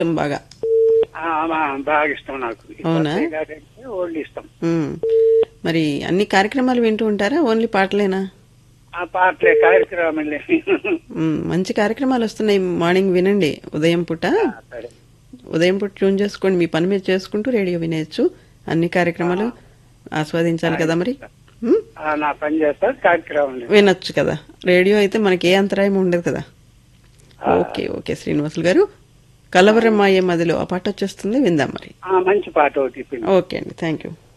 ఇష్టం బాగా ఆ, ఆ, బాగా ఇష్టం నాకు ఈ అవునా? కొత్తవి కాదంటే ఓల్డ్ ఇష్టం ఉమ్. మరి అన్ని కార్యక్రమాలు వింటూ ఉంటారా ఓన్లీ పాటలేనా ఆ పాటలే కార్యక్రమం ఉమ్, మంచి కార్యక్రమాలు వస్తున్నాయి మార్నింగ్ వినండి ఉదయం పూట సరే ఉదయం పూట ట్యూన్ చేసుకోండి మీ పని మీరు చేసుకుంటూ రేడియో వినేయచ్చు అన్ని కార్యక్రమాలు ఆస్వాదించాలి కదా మరి ఉమ్, ఆ, నా పని చేస్తా కార్యక్రమం వినొచ్చు కదా రేడియో అయితే మనకి ఏ అంతరాయం ఉండదు కదా ఓకే ఓకే శ్రీనివాసులు గారు కలవరమాయే మదిలో ఆ పాట వచ్చేస్తుంది విందాం మరి మంచి పాట ఒకటి ఇప్పింది ఓకే అండి థ్యాంక్ యూ